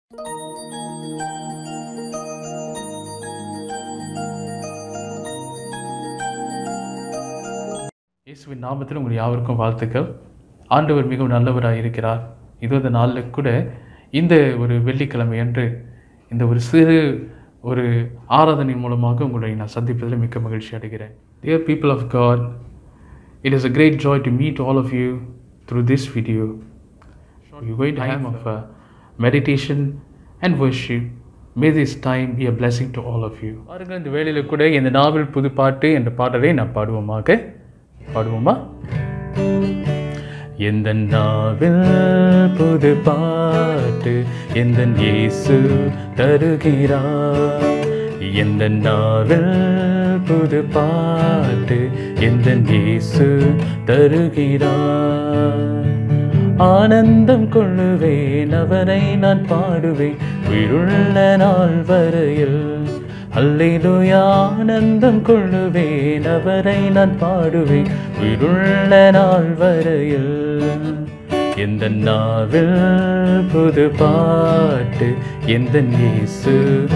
இயேசுவின் நாமத்தில் உங்கள் யாவருக்கும் வாழ்த்துக்கள் ஆண்டவர் மிகவும் நல்லவராக இருக்கிறார் இது இந்த நாளில் கூட இந்த ஒரு வெள்ளிக்கிழமை அன்று இந்த ஒரு சிறு ஒரு ஆராதனையின் மூலமாக உங்களை நான் சந்திப்பதில் மிக்க மகிழ்ச்சி அடைகிறேன் dear people of God it is a great joy to meet all of you through this video. We're going to have of uh, meditation and worship. May this time be a blessing to all of you. பாருங்கள் இந்த வேளையில் கூட இந்த நாவல் புது பாட்டு என்ற பாடலை நான் பாடுவோமாக பாடுவோமா எந்த நாவில் புது பாட்டு எந்த இயேசு தருகிறார் எந்த நாவில் புது பாட்டு எந்த இயேசு தருகிறார் ஆனந்தம் கொள்ளுவேன் அவரை நான் பாடுவேன் உயிருள்ள நாள் வரையில் அல்லேலூயா ஆனந்தம் கொள்ளுவேன் அவரை நான் பாடுவேன் உயிருள்ள நாள் வரையில் எந்த நாவில் புது பாட்டு எந்த இயேசு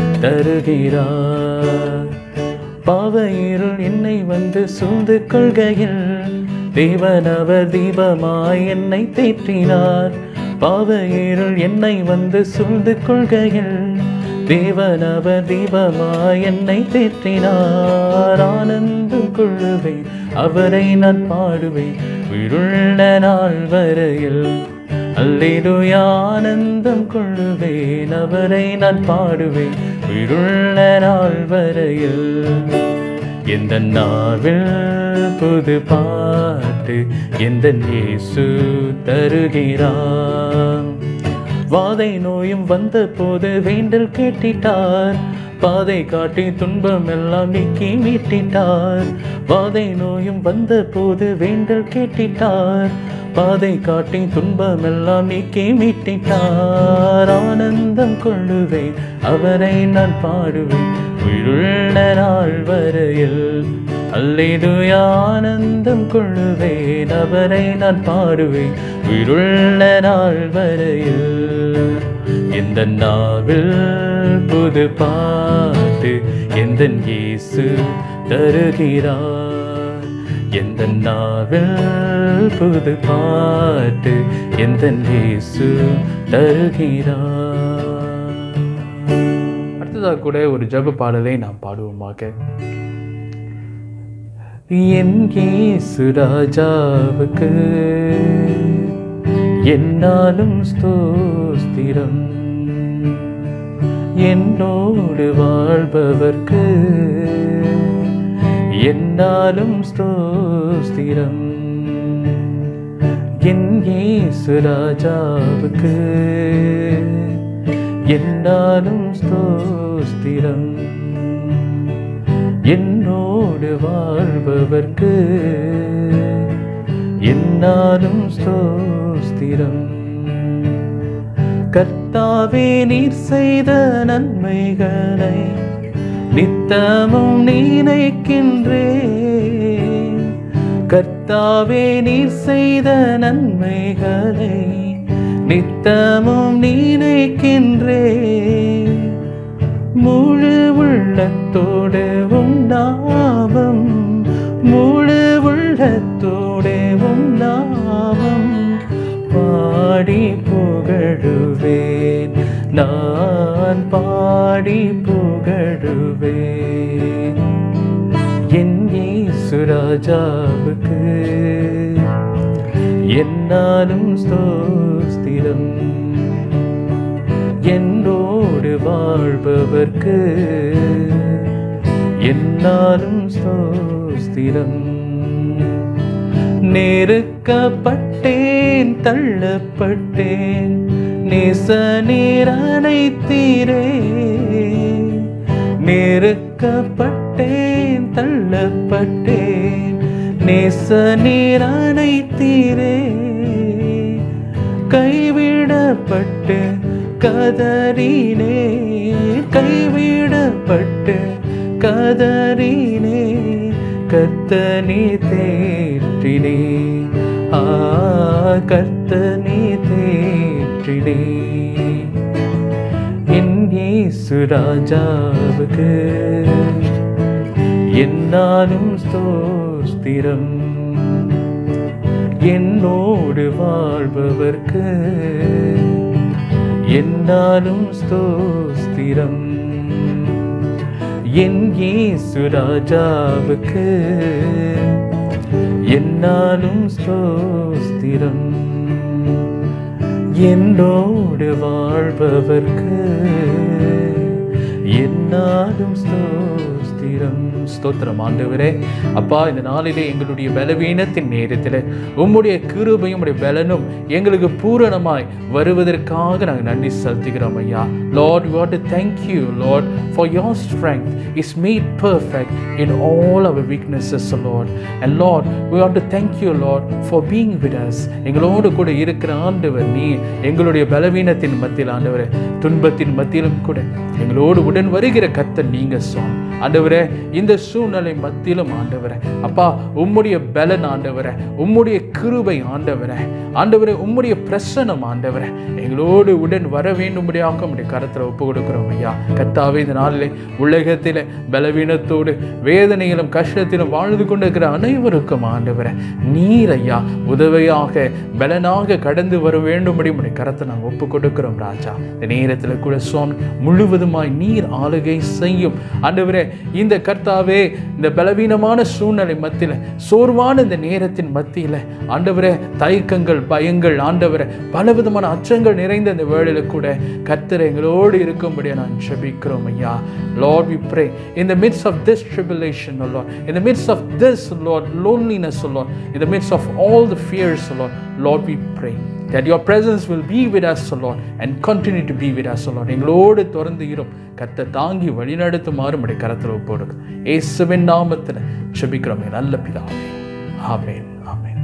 தருகிறார் பாவையிருள் என்னை வந்து சூழ்ந்து கொள்கையில் தேவன் அவர் தீபமாய் என்னை தேற்றினார் பாவையிருள் என்னை வந்து சூழ்ந்து கொள்கையில் தேவன் அவர் தீபமாய் என்னை தேற்றினார் ஆனந்தம் கொள்ளுவேன் அவரை நான் பாடுவேன் உயிருள்ள நாள் வரையில் அல்லேலூயா ஆனந்தம் கொள்ளுவேன் அவரை நான் பாடுவேன் உயிருள்ள நாள் வரையில் எந்த நாவில் புது பாட்டு எந்த இயேசு தருகிறார் வாதை நோயும் வந்த போது வேண்டல் கேட்டிட்டார் பாதை காட்டி துன்பம் எல்லாம் நீக்கி மீட்டிட்டார் வாதை நோயும் வந்த போது வேண்டல் கேட்டிட்டார் பாதை காட்டி துன்பம் எல்லாம் நீக்கி மீட்டிட்டார் ஆனந்தம் கொள்ளுவேன் அவரை நான் பாடுவேன் உயிருள்ள நாள் வரையில் அல்லேலூயா ஆனந்தம் கொள்ளுவேன் அவரை நான் பாடுவேன் உயிருள்ள நாள் வரையில் எந்த நாவில் புது பாட்டு எந்த இயேசு தருகிறார் எந்த நாவில் புது பாட்டு எந்த இயேசு தருகிறார் அடுத்ததாக கூட ஒரு ஜப பாடலை நாம் பாடுவோமாக என் இயேசு ராஜாவுக்கு என்னாலும் ஸ்தோஸ்திரம் என்னோடு வாழ்பவர்க்கு என்னாலும் ஸ்தோஸ்திரம் என் இயேசு ராஜாவுக்கு என்னாலும் ஸ்தோஸ்திரம் என்னோடு வாழ்பவர்க்கு என்னாலும் ஸ்தோஸ்திரம் கர்த்தாவே நீர் செய்த நன்மைகளை நித்தமும் நினைக்கின்றே கர்த்தாவே நீர் செய்த நன்மைகளை நித்தமும் நினைக்கின்றே முழு உள்ளத்தோடு உண்டாவம் முழு உள்ளத்தோடு உண்டாவம் பாடி புகழுவேன் நான் பாடி புகழுவேன் என் சுராஜாவுக்கு என்னாலும் ஸ்தோஸ்திரம் என்னோடு வாழ்பவர்க்கு என்னாலும் ஸ்தோஸ்திரம் நெருக்கப்பட்டேன் தள்ளப்பட்டேன் நேச நீரனை தீரே நெருக்கப்பட்டேன் தள்ளப்பட்டேன் நேச நீரனை தீரே கைவிடப்பட்டு கதறினே கைவிடப்பட்டு கதறினே கர்த்தனி தேற்றினே ஆ கர்த்தனி தேற்றினே இயேசு ராஜாவுக்கு என்னாலும் ஸ்தோஸ்திரம் என்னோடு வாழ்பவர்க்கு என்னாலும் ஸ்தோஸ்திரம் என் இயேசு ராஜாவுக்கு என்னாலும் ஸ்தோஸ்திரம் என்னோடு வாழ்பவர்க்கு என்னாலும் ஸ்தோஸ்திரம் ஸ்தோத்திரம் ஆண்டவரே அப்பா இந்த நாளிலே எங்களுடைய பலவீனத்தின் நேரத்தில் உம்முடைய கிருபையும் உம்முடைய பலனும் எங்களுக்கு பூரணமாய் வருவதற்காக நாங்கள் நன்றி செலுத்துகிறோம் ஐயா Lord we want to thank you Lord for your strength is made perfect in all our weaknesses Lord and Lord we want to thank you Lord for being with us எங்களோடு கூட இருக்கிற ஆண்டவர் நீ எங்களுடைய பலவீனத்தின் மத்தியில் ஆண்டவரே துன்பத்தின் மத்தியிலும் கூட எங்களோடு உடன் வருகிற கர்த்தர் நீங்க சுவாமி ஆண்டவரே இந்த சூழ்நிலை மத்தியிலும் ஆண்டவரே அப்பா உம்முடைய பலன் ஆண்டவரே உம்முடைய கிருபை ஆண்டவரே ஆண்டவரே உம்முடைய பிரசனம் ஆண்டவரே எங்களோடு உடன் வர வேண்டும்படியாக உம்முடைய கரத்தில் ஒப்பு கொடுக்கிறோம் ஐயா கர்த்தாவே இந்த நாளிலே உலகத்தில் பலவீனத்தோடு வேதனையிலும் கஷ்டத்திலும் வாழ்ந்து கொண்டிருக்கிற அனைவருக்கும் ஆண்டவரே நீர் ஐயா உதவியாக பலனாக கடந்து வர வேண்டும்படி உம்முடைய கரத்தை நாங்கள் ஒப்பு கொடுக்கிறோம் ராஜா இந்த நேரத்தில் கூட சுவாமி முழுவதுமாய் நீர் ஆளுகை செய்யும் ஆண்டவரே இந்த கர்த்தாவே இந்த பலவீனமான சூழ்நிலை மத்தியில் சோர்வான இந்த நேரத்தின் மத்தியில் ஆண்டவரே தயக்கங்கள் பயங்கள் ஆண்டவரே பலவிதமான அச்சங்கள் நிறைந்த இந்த வேளையில கூட கர்த்தர் எங்களோடு இருக்கும்படியா நான் ஜெபிக்கிறோம் ஐயா Lord we pray in the midst of this tribulation oh lord in the midst of this lord loneliness oh lord in the midst of all the fears oh lord lord we pray that your presence will be with us oh lord and continue to be with us oh lord எங்களோடு தொடர்ந்து இரும் கர்த்தர் தாங்கி வழிநடத்துமாறு உடைய கரத்தில் ஒப்போடு இயேசுவின் நாமத்தில் ஜெபிக்கிறோம் என் நல்ல பிதாவே ஆமென் ஆமென்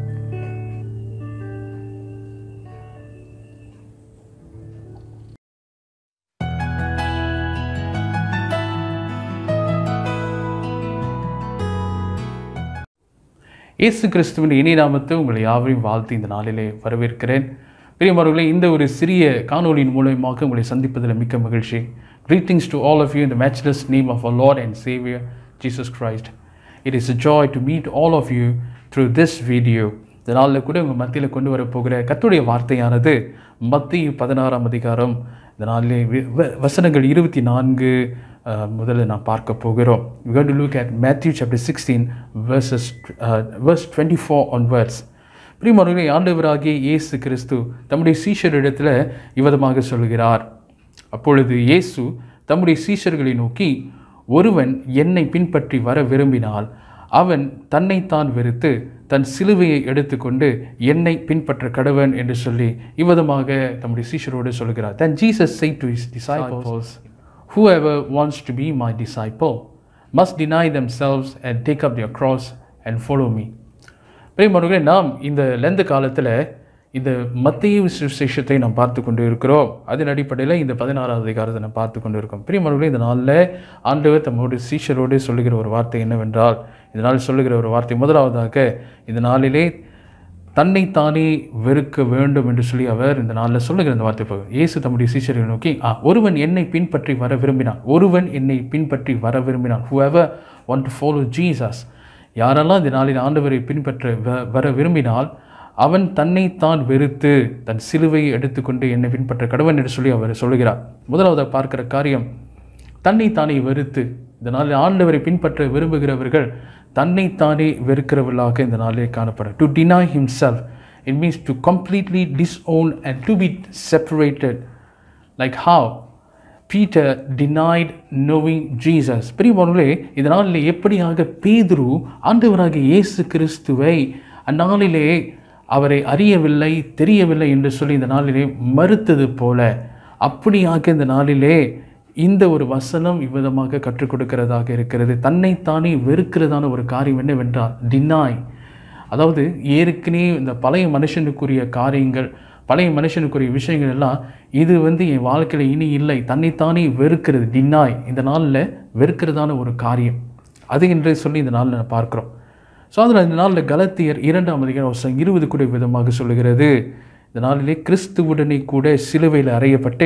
இயேசு கிறிஸ்துவின் இனி நாமத்தை உங்களை யாவரையும் வாழ்த்து இந்த நாளிலே வரவேற்கிறேன் பிரியமானவர்களே இந்த ஒரு சிறிய காணொளியின் மூலயமாக உங்களை சந்திப்பதில் மிக்க மகிழ்ச்சி greetings to all of you in the matchless name of our Lord and Savior Jesus Christ. It is a joy to meet all of you through this video. இந்த நாளில் கூட உங்கள் மத்தியில் கொண்டு வர போகிற கத்துடைய வார்த்தையானது மத்திய பதினாறாம் அதிகாரம் இந்த நாளிலே வி- வ- வசனங்கள் இருபத்தி நான்கு அஹ், முதல்ல நான் பார்க்க போகிறோம் we going to look at Matthew chapter 16 verses uh, verse 24 onwards பிரியமானவர்களே ஆண்டவராகிய இயேசு கிறிஸ்து தம்முடைய சீஷரிடத்தில் இவ்விதமாக சொல்கிறார் அப்பொழுது இயேசு தம்முடைய சீஷர்களை நோக்கி ஒருவன் என்னை பின்பற்றி வர விரும்பினால் அவன் தன்னைத்தான் வெறுத்து தன் சிலுவையை எடுத்துக்கொண்டு என்னை பின்பற்ற கடவன் என்று சொல்லி இவ்விதமாக தம்முடைய சீஷரோடு சொல்கிறார் then jesus said to his disciples whoever wants to be my disciple must deny themselves and take up their cross and follow me பிரியமானவர்களே நாம் இந்த லெந்த காலத்தில் இந்த மத்திய விசேஷத்தை நாம் பார்த்து கொண்டு இருக்கிறோம் அதன் அடிப்படையில் இந்த பதினாறாவது அதிகாரத்தை நாம் பார்த்து கொண்டு இருக்கோம் பிரியமானவர்களே இந்த நாளில் ஆண்டவர் தம்மோடு சீஷரோடு சொல்லுகிற ஒரு வார்த்தை என்னவென்றால் இந்த நாள் சொல்லுகிற ஒரு வார்த்தை முதலாவதாக இந்த நாளிலே தன்னைத்தானே வெறுக்க வேண்டும் என்று சொல்லி அவர் இந்த நாளில் சொல்லுகிற இந்த வார்த்தை போகும் இயேசு தம்முடைய சீஷரை நோக்கி ஆ ஒருவன் என்னை பின்பற்றி வர விரும்பினான் ஒருவன் என்னை பின்பற்றி வர விரும்பினான் whoever want to follow Jesus யாரெல்லாம் இந்த நாளில் ஆண்டவரை பின்பற்ற வ- வர விரும்பினால் அவன் தன்னைத்தான் வெறுத்து தன் சிலுவையை எடுத்துக்கொண்டு என்னை பின்பற்ற கடவன் என்று சொல்லி அவர் சொல்லுகிறார் முதலாவது பார்க்கிற காரியம் தன்னைத்தானே வெறுத்து இந்த நாளில் ஆண்டவரை பின்பற்ற விரும்புகிறவர்கள் தன்னைத்தானே வெறுக்கிறவர்களாக இந்த நாளிலே காணப்படும் to deny himself it means to completely disown and to be separated like how Peter denied knowing Jesus பிரியமானவர்களே இதனாலே எப்படியாக பேதுரு ஆண்டவராகிய இயேசு கிறிஸ்துவை அந்நாளிலே அவரை அறியவில்லை தெரியவில்லை என்று சொல்லி இந்த நாளிலே மறுத்தது போல அப்படியாக இந்த நாளிலே இந்த ஒரு வசனம் இவ்விதமாக கற்றுக் கொடுக்கிறதாக இருக்கிறது தன்னைத்தானே வெறுக்கிறதான ஒரு காரியம் என்னவென்றால் டினாய் அதாவது ஏற்கனவே இந்த பழைய மனுஷனுக்குரிய காரியங்கள் பழைய மனுஷனுக்குரிய விஷயங்கள் எல்லாம் இது வந்து என் வாழ்க்கையில் இனி இல்லை தன்னைத்தானே வெறுக்கிறது டின்னாய் இந்த நாளில் வெறுக்கிறதான ஒரு காரியம் அது என்று சொல்லி இந்த நாளில் நான் பார்க்குறோம் ஸோ அதில் இந்த நாளில் கலத்தியர் இரண்டாம் அதிகாரம் வருஷம் இருபது கூட விதமாக சொல்லுகிறது இந்த நாளிலே கிறிஸ்துவுடனே கூட சிலுவையில் அறையப்பட்டேன்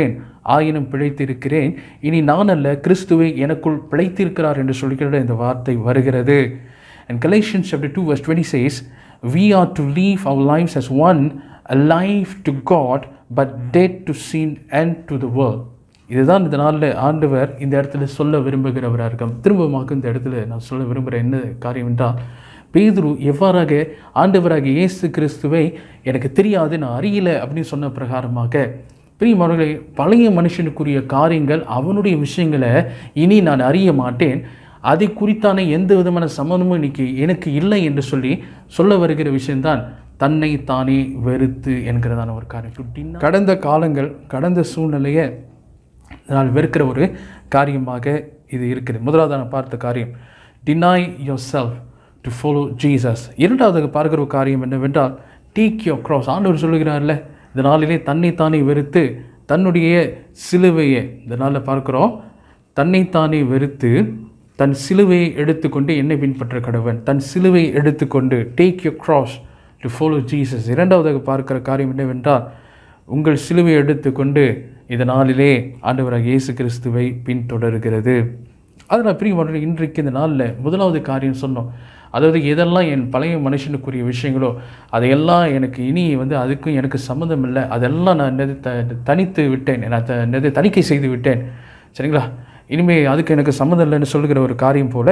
ஆயினும் பிழைத்திருக்கிறேன் இனி நான் அல்ல கிறிஸ்துவை எனக்குள் பிழைத்திருக்கிறார் என்று சொல்கிற இந்த வார்த்தை வருகிறது And Galatians chapter 2 verse 20 says, We are to live our lives as one, alive to God, but dead to sin and to the world. இதுதான் இந்த நாளில் ஆண்டவர் இந்த இடத்துல சொல்ல விரும்புகிறவராக இருக்கும் திரும்பமாக இந்த இடத்துல நான் சொல்ல விரும்புகிற என்ன காரியம் என்றால் பேதுரு எவ்வாறாக ஆண்டவராக இயேசு கிறிஸ்துவை எனக்கு தெரியாது நான் அறியல அப்படின்னு சொன்ன பிரகாரமாக பிரியமானவர்களே பழைய மனுஷனுக்குரிய காரியங்கள் அவனுடைய விஷயங்களை இனி நான் அறிய மாட்டேன் அதை குறித்தான எந்த விதமான சம்மந்தமும் இன்னைக்கு எனக்கு இல்லை என்று சொல்லி சொல்ல வருகிற விஷயம்தான் தன்னை தானே வெறுத்து என்கிறதான ஒரு காரியம் கடந்த காலங்கள் கடந்த சூழ்நிலையை நான் வெறுக்கிற ஒரு காரியமாக இது இருக்குது முதலாவது நான் பார்த்த காரியம் deny your self to follow Jesus இரண்டாவது பார்க்கிற ஒரு காரியம் என்னவென்றால் டேக் யோர் க்ராஸ் ஆண்டவர் சொல்லுகிறார்ல இந்த நாளிலே தன்னைத்தானே வெறுத்து தன்னுடைய சிலுவையை இந்த நாளில் பார்க்குறோம் தன்னைத்தானே வெறுத்து தன் சிலுவையை எடுத்துக்கொண்டு என்னை பின்பற்ற கடவன் தன் சிலுவையை எடுத்துக்கொண்டு take you cross to follow Jesus இரண்டாவதாக பார்க்கிற காரியம் என்னவென்றால் உங்கள் சிலுவையை எடுத்துக்கொண்டு இந்த நாளிலே ஆண்டவராக இயேசு கிறிஸ்துவை பின்தொடர்கிறது அதனால் பிரியமான இன்றைக்கு இந்த நாளில் முதலாவது காரியம் சொன்னோம் அதாவது எதெல்லாம் என் பழைய மனுஷனுக்குரிய விஷயங்களோ அதையெல்லாம் எனக்கு இனி வந்து அதுக்கும் எனக்கு சம்மந்தம் இல்லை அதெல்லாம் நான் என்னது த தனித்து விட்டேன் நான் த என்னது தணிக்கை செய்து விட்டேன் சரிங்களா இனிமேல் அதுக்கு எனக்கு சம்மந்தம் இல்லைன்னு சொல்லுகிற ஒரு காரியம் போல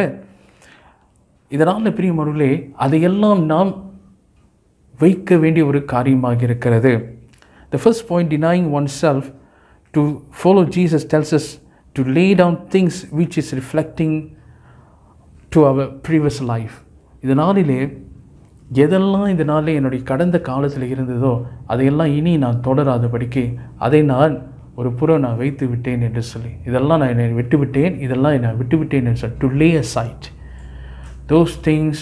இதனால் பிரியமானவர்களே அதையெல்லாம் நாம் வைக்க வேண்டிய ஒரு காரியமாக இருக்கிறது the first point denying one self to follow Jesus tells us to lay down things which is reflecting to our previous life இந்த நாளிலே எதெல்லாம் இந்த நாளில் என்னுடைய கடந்த காலத்தில் இருந்ததோ அதையெல்லாம் இனி நான் தொடராதபடிக்கு அதை நான் ஒரு புறம் நான் வைத்து விட்டேன் என்று சொல்லி இதெல்லாம் நான் என்னை விட்டு விட்டேன் இதெல்லாம் நான் விட்டு விட்டேன் என்று சொல்லி to lay aside those things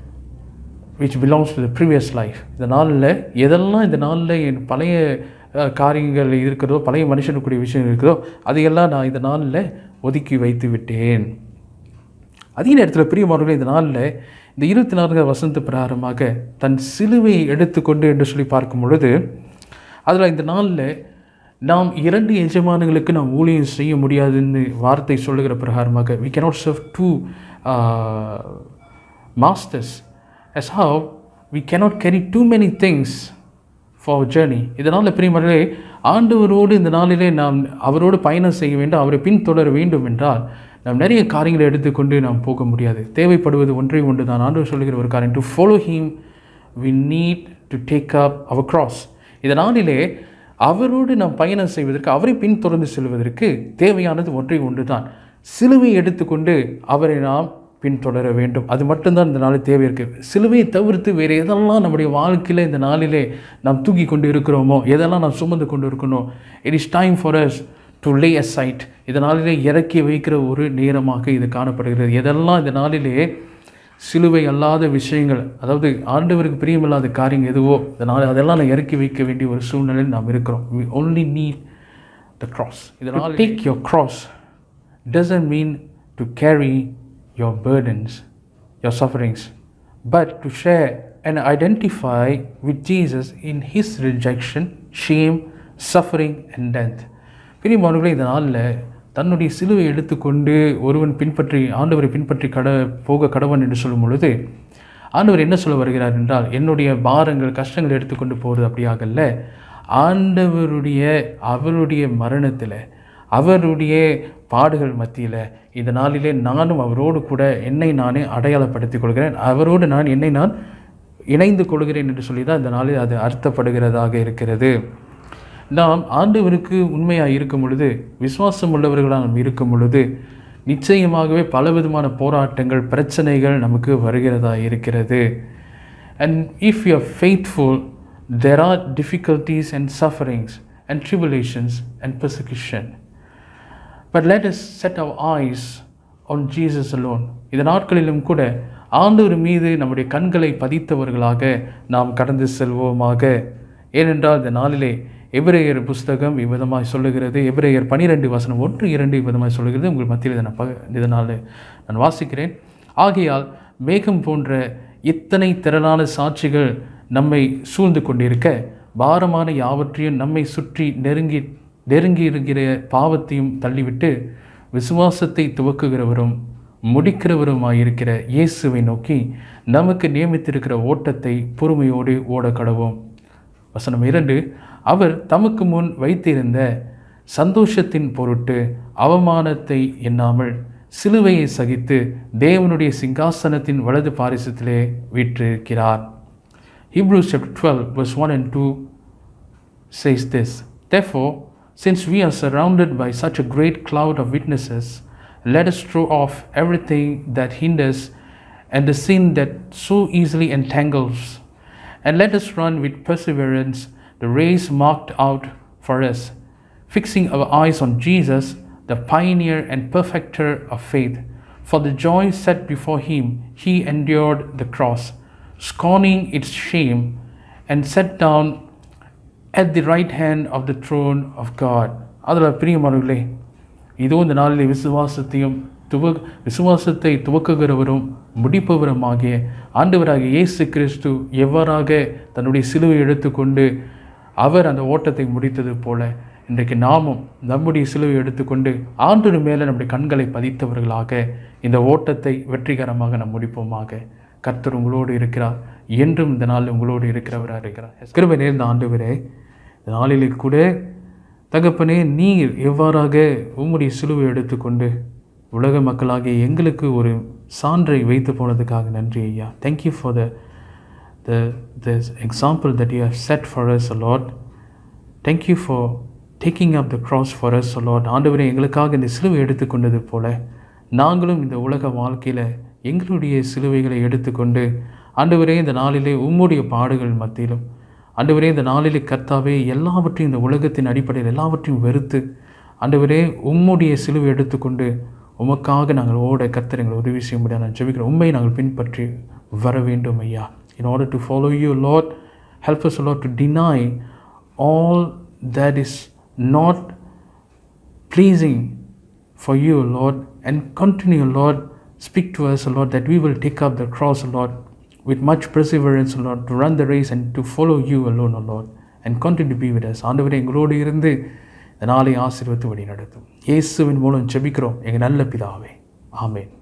which belongs to the previous life இந்த நாளில் எதெல்லாம் இந்த நாளில் என் பழைய அஹ், காரியங்கள் இருக்கிறதோ பழைய மனுஷனுக்குரிய விஷயம் இருக்கிறதோ அதையெல்லாம் நான் இந்த நாளில் ஒதுக்கி வைத்து விட்டேன் அதே நேரத்தில் பிரியமானவர்களே இந்த நாளில் இந்த இருபத்தி நான்கு வசந்த பிரகாரமாக தன் சிலுவையை எடுத்துக்கொண்டு என்று சொல்லி பார்க்கும் பொழுது அதில் இந்த நாளில் நாம் இரண்டு எஜமானங்களுக்கு நாம் ஊழியம் செய்ய முடியாதுன்னு வார்த்தை சொல்லுகிற பிரகாரமாக we cannot serve two uh, masters as how we cannot carry too many things for our journey இதனால் பிரியமர்களே ஆண்டவரோடு இந்த நாளிலே நாம் அவரோடு பயணம் செய்ய வேண்டும் அவரை பின்தொடர வேண்டும் என்றால் நாம் நிறைய காரியங்களை எடுத்துக்கொண்டு நாம் போக முடியாது தேவைப்படுவது ஒன்றே ஒன்று தான் ஆண்டவர் சொல்லுகிற ஒரு காரியம் to follow him we need to take up our cross இந்த நாளிலே அவரோடு நாம் பயணம் செய்வதற்கு அவரை பின்தொடர்ந்து செல்வதற்கு தேவையானது ஒன்றே ஒன்று தான் சிலுவை எடுத்துக்கொண்டு அவரை நாம் பின்தொடர வேண்டும் அது மட்டும்தான் இந்த நாளில் தேவை இருக்குது சிலுவையை தவிர்த்து வேறு எதெல்லாம் நம்முடைய வாழ்க்கையில் இந்த நாளிலே நாம் தூக்கி கொண்டு இருக்கிறோமோ எதெல்லாம் நாம் சுமந்து கொண்டு இருக்கணும் it is time for us to lay aside இதனாலே இறக்கி வைக்கிற ஒரு நேரமாக இது காணப்படுகிறது எதெல்லாம் இந்த நாளிலே சிலுவை அல்லாத விஷயங்கள் அதாவது ஆண்டவருக்கு பிரியமில்லாத காரியங்கள் எதுவோ அதனால் அதெல்லாம் நான் இறக்கி வைக்க வேண்டிய ஒரு சூழ்நிலையில் நாம் இருக்கிறோம் we only need the cross இதனால் take your cross doesn't mean to carry your burdens your sufferings but to share and identify with Jesus in his rejection shame suffering and death பிரியமானவர்களே இந்த நாளில் தன்னுடைய சிலுவை எடுத்துக்கொண்டு ஒருவன் பின்பற்றி ஆண்டவரை பின்பற்றி கட போக கடவன் என்று சொல்லும் பொழுது ஆண்டவர் என்ன சொல்ல வருகிறார் என்றால் என்னுடைய பாரங்கள் கஷ்டங்கள் எடுத்துக்கொண்டு போகிறது அப்படியாகல்ல ஆண்டவருடைய அவருடைய மரணத்தில் அவருடைய பாடுகள் மத்தியில் இந்த நாளிலே நானும் அவரோடு கூட என்னை நானே அடையாளப்படுத்திக் கொள்கிறேன் அவரோடு நான் என்னை நான் இணைந்து கொள்கிறேன் என்று சொல்லி தான் இந்த நாளில் அது அர்த்தப்படுகிறதாக இருக்கிறது நாம் ஆண்டவருக்கு உண்மையாக இருக்கும் பொழுது விசுவாசம் உள்ளவர்களாக நாம் இருக்கும் பொழுது நிச்சயமாகவே பலவிதமான போராட்டங்கள் பிரச்சனைகள் நமக்கு வருகிறதா இருக்கிறது and if you are faithful there are difficulties and sufferings and tribulations and persecution but let us set our eyes on Jesus alone இந்த நாட்களிலும் கூட ஆண்டவர் மீது நம்முடைய கண்களை பதித்தவர்களாக நாம் கடந்து செல்வோமாக ஏனென்றால் இந்த நாளிலே எபிரேயர் புஸ்தகம் இவ்விதமாய் சொல்லுகிறது எபிரேயர் பனிரெண்டு வசனம் ஒன்று இரண்டு இவ்விதமாய் சொல்லுகிறது உங்கள் மத்தியில் இதை நான் பக இதனால் நான் வாசிக்கிறேன் ஆகையால் மேகம் போன்ற இத்தனை திரளான சாட்சிகள் நம்மை சூழ்ந்து கொண்டிருக்க பாரமான யாவற்றையும் நம்மை சுற்றி நெருங்கி நெருங்கி இருக்கிற பாவத்தையும் தள்ளிவிட்டு விசுவாசத்தை துவக்குகிறவரும் முடிக்கிறவருமாயிருக்கிற இயேசுவை நோக்கி நமக்கு நியமித்திருக்கிற ஓட்டத்தை பொறுமையோடு ஓட கடவோம் வசனம் இரண்டு அவர் தமக்கு முன் வைத்திருந்த சந்தோஷத்தின் பொருட்டு அவமானத்தை எண்ணாமல் சிலுவையை சகித்து தேவனுடைய சிங்காசனத்தின் வலது பாரிசத்திலே வீற்றிருக்கிறார் Hebrews chapter 12 verse 1 and 2 says this Therefore, since we are surrounded by such a great cloud of witnesses, let us throw off everything that hinders and the sin that so easily entangles, and let us run with perseverance the race marked out for us, fixing our eyes on Jesus, the pioneer and perfecter of faith. For the joy set before him, he endured the cross, scorning its shame, and sat down at the right hand of the throne of God. அதில் பிரியமானவர்களே இதோ இந்த நாளில் விசுவாசத்தையும் துவ விசுவாசத்தை துவக்குகிறவரும் முடிப்பவருமாகிய ஆண்டவராகிய இயேசு கிறிஸ்து எவ்வாறாக தன்னுடைய சிலுவை எடுத்துக்கொண்டு அவர் அந்த ஓட்டத்தை முடித்தது போல இன்றைக்கு நாமும் நம்முடைய சிலுவை எடுத்துக்கொண்டு ஆண்டு மேலே நம்முடைய கண்களை பதித்தவர்களாக இந்த ஓட்டத்தை வெற்றிகரமாக நாம் முடிப்போமாக கர்த்தர் உங்களோடு இருக்கிறார் என்றும் இந்த நாளில் உங்களோடு இருக்கிறவராக இருக்கிறார் கிருபை நேர்ந்த ஆண்டவரே இந்த நாளிலே கூட தகப்பனே நீர் எவ்வாறாக உம்முடைய சிலுவை எடுத்துக்கொண்டு உலக மக்களாகிய எங்களுக்கு ஒரு சான்றை வைத்து போனதுக்காக நன்றி ஐயா thank you for the the the example that you have set for us, O Lord. Thank you for taking up the cross for us, O Lord. ஆண்டவரே எங்களுக்காக இந்த சிலுவை எடுத்துக்கொண்டது போல நாங்களும் இந்த உலக வாழ்க்கையில் எங்களுடைய சிலுவைகளை எடுத்துக்கொண்டு ஆண்டவரே இந்த நாளிலே உம்முடைய பாடுகள் மத்தியிலும் ஆண்டவரே இந்த நாளிலே கர்த்தாவே எல்லாவற்றையும் இந்த உலகத்தின் அடிப்படையில் எல்லாவற்றையும் வெறுத்து ஆண்டவரே உம்முடைய சிலுவை எடுத்துக்கொண்டு உமக்காக நாங்கள் ஓட கர்த்தர் எங்களை உதவி செய்ய முடியாது நான் ஜெபிக்கிறேன் உண்மை நாங்கள் பின்பற்றி வர வேண்டும் ஐயா in order to follow you, Lord. Help us, Lord, to deny all that is not pleasing for you, Lord, and continue, Lord. Speak to us, Lord, that we will take up the cross, Lord, with much perseverance, Lord, to run the race and to follow you alone, Lord, and continue to be with us. ஆண்டவரே எங்களோடு இருந்து இந்த நாளை ஆசீர்வத்து வழி நடத்தும் இயேசுவின் மூலம் ஜெபிக்கிறோம் எங்கள் நல்ல பிதாவே ஆமென்